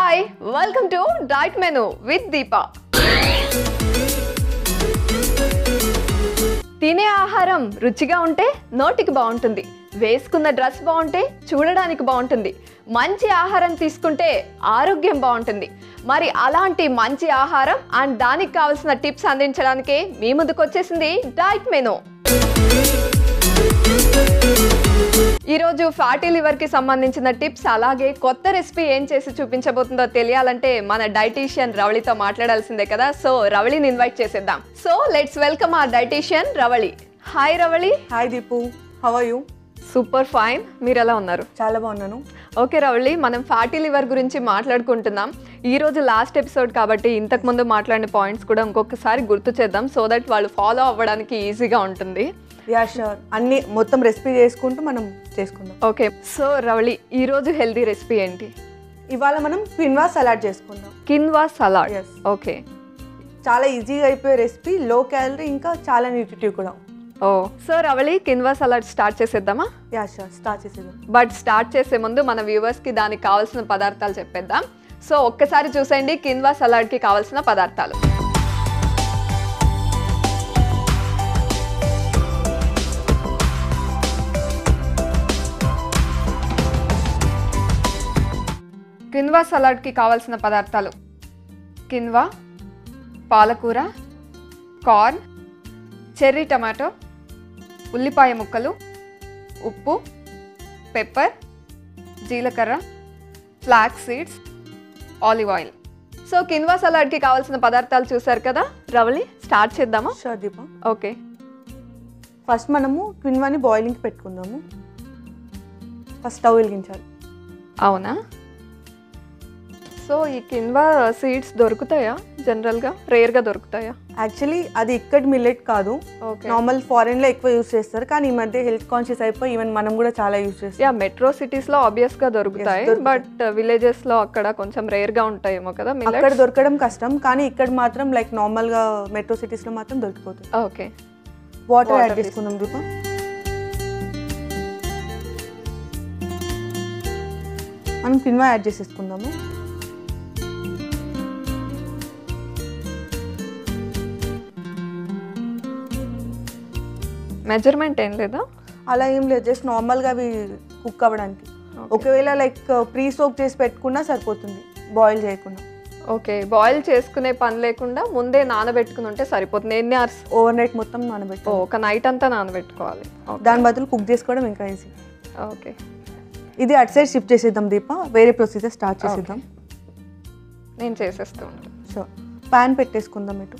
Hi welcome to diet menu with Deepa తినే ఆహారం రుచిగా ఉంటే నోటికి బాగుంటుంది వేసుకున్న డ్రెస్ బాగుంటే చూడడానికి బాగుంటుంది మంచి ఆహారం తీసుకుంటే ఆరోగ్యం బాగుంటుంది మరి అలాంటి మంచి ఆహారం అండ్ దానికి కావాల్సిన టిప్స్ అందించడానికే మీ ముందుకు వచ్చేసింది డైట్ మెను ఈరోజు ఫ్యాటీ లివర్కి సంబంధించిన టిప్స్ అలాగే కొత్త రెసిపీ ఏం చేసి చూపించబోతుందో తెలియాలంటే మన డైటీషియన్ రవళితో మాట్లాడాల్సిందే కదా సో రవళిని ఇన్వైట్ చేసేద్దాం సో లెట్స్ వెల్కమ్ ఆ dietician Ravali hi Ravali hi Deepu how are you super fine మీరు ఎలా ఉన్నారు చాలా బాగున్నాను ఓకే రవళి మనం ఫ్యాటీ లివర్ గురించి మాట్లాడుకుంటున్నాం ఈ రోజు లాస్ట్ ఎపిసోడ్ కాబట్టి ఇంతకు ముందు మాట్లాడిన పాయింట్స్ కూడా ఇంకొకసారి గుర్తు చేద్దాం సో దట్ వాళ్ళు ఫాలో అవ్వడానికి ఈజీగా ఉంటుంది యా షూర్ అన్ని మొత్తం రెసిపీ చేసుకుంటూ మనం చేసుకుందాం ఓకే సో రవళి ఈరోజు హెల్దీ రెసిపీ ఏంటి ఇవాళ మనం క్విన్వా సలాడ్ చేసుకుందాం కిన్వా సలాడ్ Yes. ఓకే చాలా ఈజీగా అయిపోయే రెసిపీ లో క్యాలరీ ఇంకా చాలా న్యూట్రిటివ్ కూడా oh so Ravali quinoa salad start చేసేద్దామా యా షూర్ స్టార్ట్ చేసేద్దాం బట్ స్టార్ట్ చేసే ముందు మన వ్యూవర్స్కి దానికి కావాల్సిన పదార్థాలు చెప్పేద్దాం సో ఒక్కసారి చూసేయండి కిన్వా సలాడ్కి కావాల్సిన పదార్థాలు కిన్వా సలాడ్కి కావాల్సిన పదార్థాలు కిన్వా పాలకూర కార్న్ చెర్రీ టమాటో ఉల్లిపాయ ముక్కలు ఉప్పు పెప్పర్ జీలకర్ర flax seeds olive oil so quinoa సలాడ్కి కావాల్సిన పదార్థాలు చూసారు కదా రవళి స్టార్ట్ చేద్దామా షూర్ దీప ఓకే ఫస్ట్ మనము క్విన్వాని బాయిలింగ్కి పెట్టుకుందాము ఫస్ట్ స్టవ్ వెలిగించాలి అవునా సో ఈ కిన్వా సీడ్స్ దొరుకుతాయా జనరల్గా రేర్గా దొరుకుతాయా యాక్చువల్లీ అది ఇక్కడ మిల్లెట్ కాదు ఓకే నార్మల్ ఫారెన్లో ఎక్కువ యూస్ చేస్తారు కానీ ఈ మధ్య హెల్త్ కాన్షియస్ అయిపోయి ఈవెన్ మనం కూడా చాలా యూస్ చేస్తాం యా మెట్రో సిటీస్లో ఆబ్వియస్గా దొరుకుతాయి దొరుకుతాయి. బట్ విలేజెస్లో అక్కడ కొంచెం రేర్గా ఉంటాయేమో కదా అక్కడ మిల్లెట్స్ దొరకడం కష్టం కానీ ఇక్కడ మాత్రం లైక్ నార్మల్గా మెట్రో సిటీస్లో మాత్రం దొరికిపోతుంది ఓకే వాటర్ Water యాడ్ చేసుకుందాం దీప మనం కిన్వా యాడ్ చేసేసుకుందాము మెజర్మెంట్ ఏం లేదా అలా ఏం లేదు జస్ట్ నార్మల్గా అవి కుక్ అవ్వడానికి ఒకవేళ లైక్ ప్రీ సోక్ చేసి పెట్టుకున్నా సరిపోతుంది బాయిల్ చేయకుండా ఓకే బాయిల్ చేసుకునే పని లేకుండా ముందే నానబెట్టుకుని ఉంటే సరిపోతుంది ఎన్ని అవర్స్ ఓవర్ నైట్ మొత్తం ఓ నానబెట్టు ఒక నైట్ అంతా నానబెట్టుకోవాలి దాని బదులు కుక్ చేసుకోవడం ఇంకా ఈజీ ఓకే ఇది అటు సైడ్ షిఫ్ట్ చేసేద్దాం దీప వేరే ప్రొసీజర్ స్టార్ట్ చేసేద్దాం నేను చేసేస్తూ ఉంటాను సో ప్యాన్ పెట్టేసుకుందాం ఇటు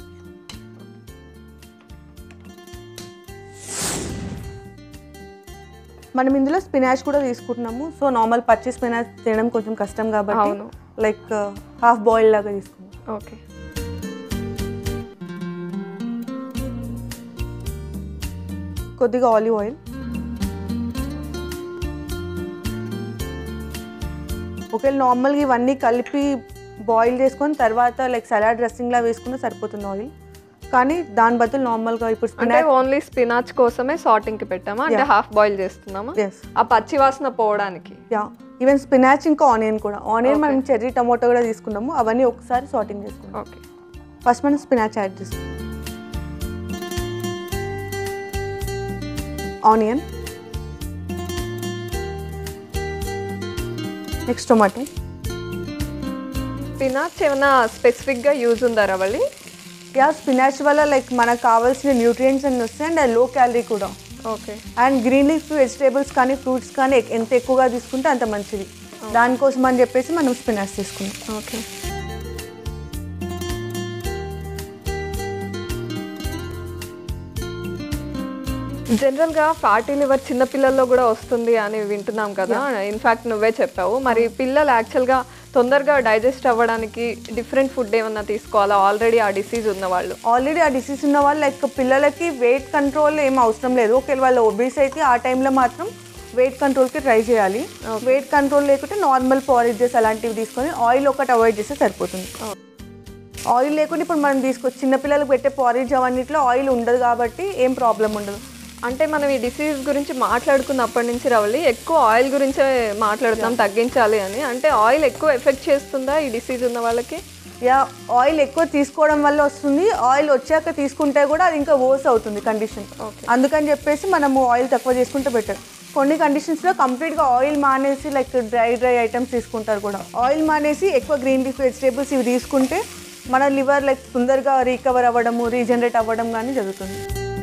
మనం ఇందులో స్పినాచ్ కూడా తీసుకుంటున్నాము సో నార్మల్ పచ్చి స్పినాచ్ తినడం కొంచెం కష్టం కాబట్టి అవును. లైక్ హాఫ్ బాయిల్ లాగా తీసుకుందాం ఓకే కొద్దిగా ఆలివ్ ఆయిల్ ఒకవేళ నార్మల్గా ఇవన్నీ కలిపి బాయిల్ చేసుకొని తర్వాత లైక్ సలాడ్ డ్రెస్సింగ్లా వేసుకుంటే సరిపోతుంది ఆయిల్ కానీ దాని బదులు నార్మల్గా ఇప్పుడు అంటే స్పినాచ్ ఓన్లీ స్పినాచ్ కోసమే సార్టింగ్ కి పెట్టామా అంటే Yeah. హాఫ్ బాయిల్ చేస్తున్నామా ఎస్ ఆ పచ్చి వాసన పోవడానికి యా ఈవెన్ స్పినాచ్ ఇంకా ఆనియన్ కూడా ఆనియన్ Okay. మనం చెర్రీ టమాటో కూడా తీసుకున్నాము అవన్నీ ఒకసారి సార్టింగ్ చేసుకున్నాం ఓకే ఫస్ట్ మనం స్పినాచ్ యాడ్ చేస్తాం ఆనియన్ నెక్స్ట్ టొమాటో స్పినాచ్ ఏమైనా స్పెసిఫిక్ గా యూజ్ ఉందా రవళి యా స్పినాచ్ వల్ల లైక్ మనకు కావాల్సిన న్యూట్రియంట్స్ అన్ని వస్తాయి అండ్ లో క్యాలరీ కూడా okay and green leaf vegetables కానీ ఫ్రూట్స్ కానీ ఎక్- ఎంత ఎక్కువగా తీసుకుంటే అంత మంచిది దానికోసం అని చెప్పేసి మనం స్పినాచ్ తీసుకున్నాం ఓకే జనరల్గా ఫ్యాటీ లివర్ చిన్న పిల్లల్లో కూడా వస్తుంది అని వింటున్నాం కదా ఇన్ఫాక్ట్ నువ్వే చెప్పావు మరి పిల్లలు యాక్చువల్గా తొందరగా డైజెస్ట్ అవ్వడానికి డిఫరెంట్ ఫుడ్ ఏమన్నా తీసుకోవాలా ఆల్రెడీ ఆ డిసీజ్ ఉన్న వాళ్ళు ఆల్రెడీ ఆ డిసీజ్ ఉన్న వాళ్ళు లైక్ పిల్లలకి వెయిట్ కంట్రోల్ ఏం అవసరం లేదు ఒకవేళ వాళ్ళు ఒబీస్ అయితే ఆ టైంలో మాత్రం వెయిట్ కంట్రోల్కి ట్రై చేయాలి వెయిట్ కంట్రోల్ లేకుంటే నార్మల్ పారేజెస్ అలాంటివి తీసుకొని ఆయిల్ ఒకటి అవాయిడ్ చేస్తే సరిపోతుంది ఆయిల్ లేకుండా ఇప్పుడు మనం తీసుకొచ్చి చిన్నపిల్లలకు పెట్టే పారేజ్ అవన్నిట్లో ఆయిల్ ఉండదు కాబట్టి ఏం ప్రాబ్లం ఉండదు అంటే మనం ఈ డిసీజ్ గురించి మాట్లాడుకున్నప్పటి నుంచి రవలి ఎక్కువ ఆయిల్ గురించే మాట్లాడుతున్నాం తగ్గించాలి అని అంటే ఆయిల్ ఎక్కువ ఎఫెక్ట్ చేస్తుందా ఈ డిసీజ్ ఉన్న వాళ్ళకి యా ఆయిల్ ఎక్కువ తీసుకోవడం వల్ల వస్తుంది ఆయిల్ వచ్చాక తీసుకుంటే కూడా అది ఇంకా వర్స్ అవుతుంది కండిషన్ Okay. అందుకని చెప్పేసి మనము ఆయిల్ తక్కువ చేసుకుంటే బెటర్ కొన్ని కండిషన్స్లో కంప్లీట్గా ఆయిల్ మానేసి లైక్ డ్రై డ్రై ఐటమ్స్ తీసుకుంటారు కూడా ఆయిల్ మానేసి ఎక్కువ గ్రీన్ లీఫ్ వెజిటేబుల్స్ ఇవి తీసుకుంటే మన లివర్ లైక్ తొందరగా రీకవర్ అవ్వడము రీజనరేట్ అవ్వడం కానీ జరుగుతుంది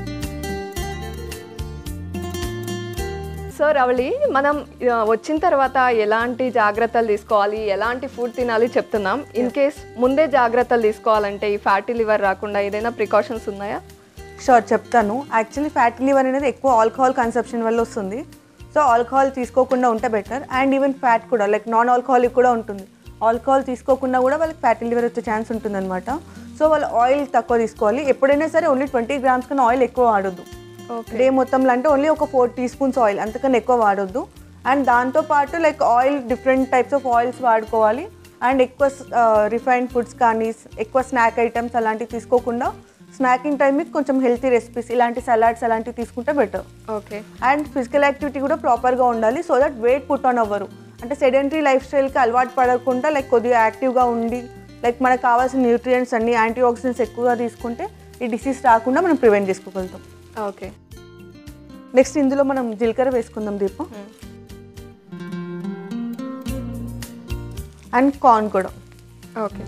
సో రవళి మనం ఆ, వచ్చిన తర్వాత ఎలాంటి జాగ్రత్తలు తీసుకోవాలి ఎలాంటి ఫుడ్ తినాలి చెప్తున్నాం ఇన్ కేస్ ముందే జాగ్రత్తలు తీసుకోవాలంటే ఈ ఫ్యాటీ లివర్ రాకుండా ఏదైనా ప్రికాషన్స్ ఉన్నాయా షూర్ చెప్తాను యాక్చువల్లీ ఫ్యాటీ లివర్ అనేది ఎక్కువ ఆల్కహాల్ కన్సప్షన్ వల్ల వస్తుంది సో ఆల్కహాల్ తీసుకోకుండా ఉంటే బెటర్ అండ్ ఈవెన్ ఫ్యాట్ కూడా లైక్ నాన్ ఆల్కహాలిక్ కూడా ఉంటుంది ఆల్కహాల్ తీసుకోకుండా కూడా వాళ్ళకి ఫ్యాటీ లివర్ వచ్చే ఛాన్స్ ఉంటుంది అనమాట సో వాళ్ళు ఆయిల్ తక్కువ తీసుకోవాలి ఎప్పుడైనా సరే ఓన్లీ ట్వంటీ గ్రామ్స్ కన్నా ఆయిల్ ఎక్కువ వాడొద్దు ఓకే డే మొత్తంలో అంటే ఓన్లీ ఒక ఫోర్ టీ స్పూన్స్ ఆయిల్ అంతకన్నా ఎక్కువ వాడొద్దు అండ్ దాంతోపాటు like oil different types of oils వాడుకోవాలి అండ్ ఎక్కువ రిఫైన్డ్ ఫుడ్స్ కానీ ఎక్కువ స్నాక్ ఐటమ్స్ అలాంటివి తీసుకోకుండా స్నాకింగ్ టైంకి కొంచెం హెల్తీ రెసిపీస్ ఇలాంటి సలాడ్స్ అలాంటివి తీసుకుంటే better okay and physical activity కూడా ప్రాపర్గా ఉండాలి so that weight put on అవ్వరు అంటే సెడెంటరీ లైఫ్ స్టైల్కి అలవాటు పడకుండా లైక్ కొద్దిగా యాక్టివ్గా ఉండి లైక్ మనకు కావాల్సిన న్యూట్రియంట్స్ అన్ని యాంటీ ఆక్సిడెంట్స్ ఎక్కువగా తీసుకుంటే ఈ డిసీజ్ రాకుండా మనం ప్రివెంట్ చేసుకోగలుగుతాం ఓకే నెక్స్ట్ ఇందులో మనం జీలకర్ర వేసుకుందాం దీపం అండ్ కార్న్ కూడా ఓకే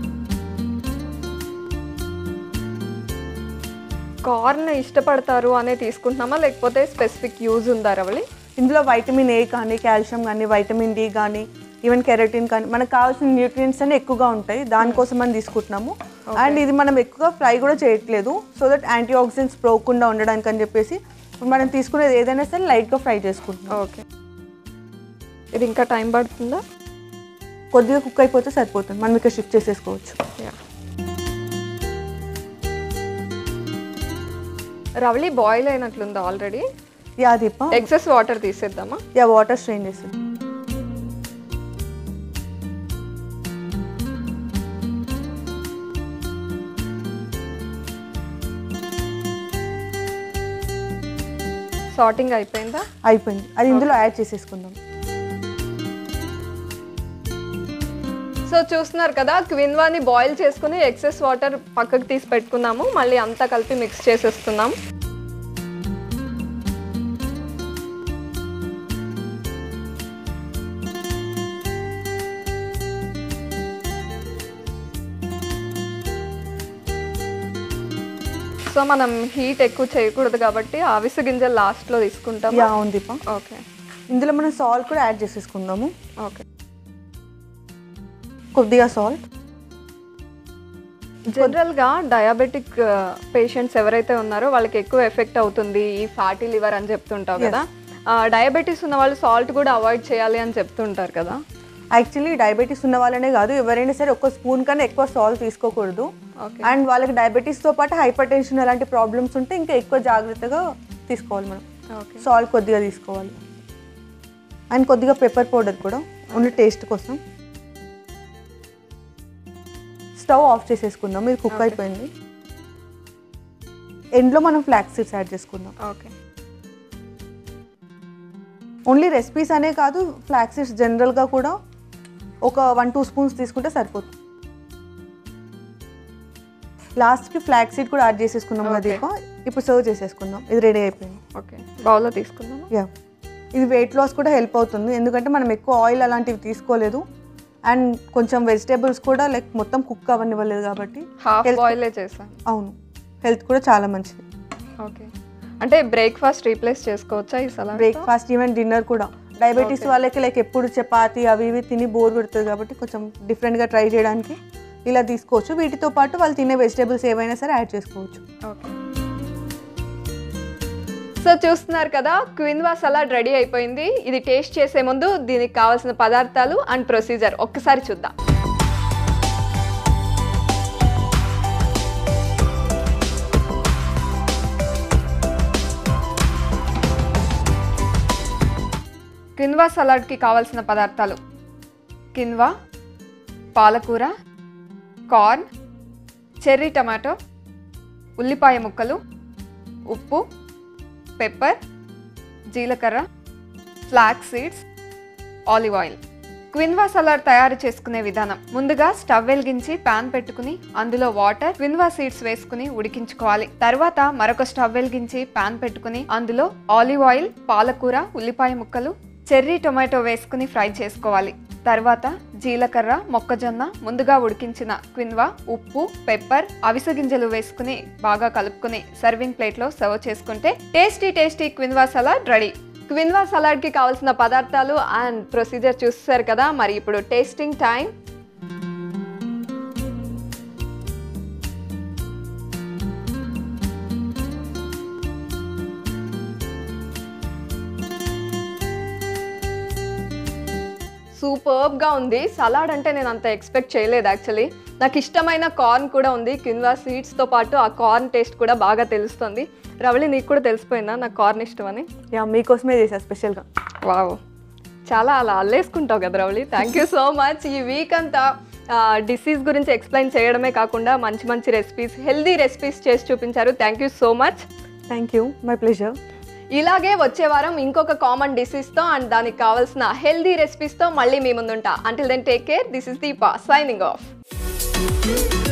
కార్న్ ఇష్టపడతారు అనే తీసుకుంటున్నామా లేకపోతే స్పెసిఫిక్ యూజ్ ఉందా రవళి ఇందులో వైటమిన్ ఏ కానీ కాల్షియం కానీ వైటమిన్ డి కానీ ఈవెన్ కెరటిన్ కానీ మనకు కావాల్సిన న్యూట్రియంట్స్ అన్ని ఎక్కువగా ఉంటాయి దానికోసం మనం తీసుకుంటున్నాము అండ్ ఇది మనం ఎక్కువగా ఫ్రై కూడా చేయట్లేదు సో దట్ యాంటీ ఆక్సిడెంట్స్ పోకుండా ఉండడానికి అని చెప్పేసి ఇప్పుడు మనం తీసుకునేది ఏదైనా సరే లైట్గా ఫ్రై చేసుకుంటున్నాం ఓకే ఇది ఇంకా టైం పడుతుందా కొద్దిగా కుక్ అయిపోతే సరిపోతుంది మనం ఇక్కడ షిఫ్ట్ చేసేసుకోవచ్చు యా రవళి బాయిల్ అయినట్లుందా already yeah Deepa excess water తీసేద్దామా యా వాటర్ స్ట్రెయిన్ చేసి సార్టింగ్ అయిపోయిందా అయిపోయింది అది ఇందులో యాడ్ చేసేసుకుందాం సో చూస్తున్నారు కదా క్విన్వాని బాయిల్ చేసుకుని ఎక్సెస్ వాటర్ పక్కకు తీసి పెట్టుకున్నాము మళ్ళీ అంతా కలిపి మిక్స్ చేసేస్తున్నాం సో మనం హీట్ ఎక్కువ చేయకూడదు కాబట్టి అవిసె గింజలు లాస్ట్లో తీసుకుంటాం యా అవును దీప ఓకే ఇందులో మనం సాల్ట్ కూడా యాడ్ చేసేసుకుందాము ఓకే కొద్దిగా సాల్ట్ జనరల్గా డయాబెటిక్ పేషెంట్స్ ఎవరైతే ఉన్నారో వాళ్ళకి ఎక్కువ ఎఫెక్ట్ అవుతుంది ఈ ఫ్యాటీ లివర్ అని చెప్తుంటావు కదా డయాబెటీస్ ఉన్న వాళ్ళు సాల్ట్ కూడా అవాయిడ్ చేయాలి అని చెప్తుంటారు కదా యాక్చువల్లీ డయాబెటీస్ ఉన్న వాళ్ళనే కాదు ఎవరైనా సరే ఒక స్పూన్ కన్నా ఎక్కువ సాల్ట్ తీసుకోకూడదు ఓకే అండ్ వాళ్ళకి డయాబెటీస్తో పాటు హైపర్ టెన్షన్ అలాంటి ప్రాబ్లమ్స్ ఉంటే ఇంకా ఎక్కువ జాగ్రత్తగా తీసుకోవాలి మనం ఓకే సాల్ట్ కొద్దిగా తీసుకోవాలి అండ్ కొద్దిగా పెప్పర్ పౌడర్ కూడా ఓన్లీ టేస్ట్ కోసం స్టవ్ ఆఫ్ చేసేసుకుందాం ఇది కుక్ అయిపోయింది ఎండ్లో మనం ఫ్లాక్స్ సీడ్స్ యాడ్ చేసుకుందాం ఓకే ఓన్లీ రెసిపీస్ అనే కాదు ఫ్లాక్స్ సీడ్స్ జనరల్గా కూడా ఒక వన్ టూ స్పూన్స్ తీసుకుంటే సరిపోతుంది లాస్ట్కి ఫ్లాక్స్ సీడ్ కూడా యాడ్ చేసేసుకున్నాం కదా Okay. దీప ఇప్పుడు సర్వ్ చేసేసుకుందాం ఇది రెడీ అయిపోయింది ఓకే బౌల్లో తీసుకుందాము యా ఇది వెయిట్ లాస్ కూడా హెల్ప్ అవుతుంది ఎందుకంటే మనం ఎక్కువ ఆయిల్ అలాంటివి తీసుకోలేదు అండ్ కొంచెం వెజిటేబుల్స్ కూడా లైక్ మొత్తం కుక్ అవ్వనివ్వలేదు కాబట్టి హాఫ్ Health- బాయిలే చేశాను అవును హెల్త్ కూడా చాలా మంచిది ఓకే అంటే బ్రేక్ఫాస్ట్ రీప్లేస్ చేసుకోవచ్చా ఈ సలాడ్ బ్రేక్ఫాస్ట్ ఈవెన్ డిన్నర్ కూడా డయాబెటీస్ వాళ్ళకి లైక్ ఎప్పుడు చపాతి అవి ఇవి తిని బోర్ పెడుతుంది కాబట్టి కొంచెం డిఫరెంట్గా ట్రై చేయడానికి ఇలా తీసుకోవచ్చు వీటితో పాటు వాళ్ళు తినే వెజిటేబుల్స్ ఏవైనా సరే యాడ్ చేసుకోవచ్చు ఓకే సో చూస్తున్నారు కదా క్విన్వా సలాడ్ రెడీ అయిపోయింది ఇది టేస్ట్ చేసే ముందు దీనికి కావాల్సిన పదార్థాలు అండ్ ప్రొసీజర్ ఒక్కసారి చూద్దాం కిన్వా సలాడ్కి కావాల్సిన పదార్థాలు కిన్వా పాలకూర కార్న్ చెర్రీ టమాటో ఉల్లిపాయ ముక్కలు ఉప్పు పెప్పర్ జీలకర్ర flax seeds olive oil quinoa salad తయారు చేసుకునే విధానం ముందుగా స్టవ్ వెలిగించి పాన్ పెట్టుకుని అందులో వాటర్ క్విన్వా సీడ్స్ వేసుకుని ఉడికించుకోవాలి తర్వాత మరొక స్టవ్ వెలిగించి పాన్ పెట్టుకుని అందులో ఆలివ్ ఆయిల్ పాలకూర ఉల్లిపాయ ముక్కలు చెర్రీ టొమాటో వేసుకుని ఫ్రై చేసుకోవాలి తర్వాత జీలకర్ర మొక్కజొన్న ముందుగా ఉడికించిన క్విన్వా ఉప్పు పెప్పర్ అవిసె గింజలు వేసుకుని బాగా కలుపుకుని సర్వింగ్ ప్లేట్లో సర్వ్ చేసుకుంటే tasty tasty quinoa salad ready quinoa సలాడ్కి కావాల్సిన పదార్థాలు అండ్ ప్రొసీజర్ చూస్తారు కదా మరి ఇప్పుడు టేస్టింగ్ టైం సూపర్బ్గా ఉంది సలాడ్ అంటే నేను అంత ఎక్స్పెక్ట్ చేయలేదు యాక్చువల్లీ నాకు ఇష్టమైన కార్న్ కూడా ఉంది కిన్వా సీడ్స్తో పాటు ఆ కార్న్ టేస్ట్ కూడా బాగా తెలుస్తుంది రవళి నీకు కూడా తెలిసిపోయిందా నాకు కార్న్ ఇష్టం అని యా మీకోసమే చేసా స్పెషల్గా వావ్ చాలా అలా అల్లేసుకుంటావు కదా Ravali thank you so much ఈ వీక్ అంతా డిసీజ్ గురించి ఎక్స్ప్లెయిన్ చేయడమే కాకుండా మంచి మంచి రెసిపీస్ హెల్దీ రెసిపీస్ చేసి చూపించారు thank you so much thank you my pleasure ఇలాగే వచ్చే వారం ఇంకొక కామన్ డిసీజ్తో అండ్ దానికి కావాల్సిన హెల్దీ రెసిపీస్తో మళ్ళీ మీ ముందుంటా until then take care this is Deepa signing of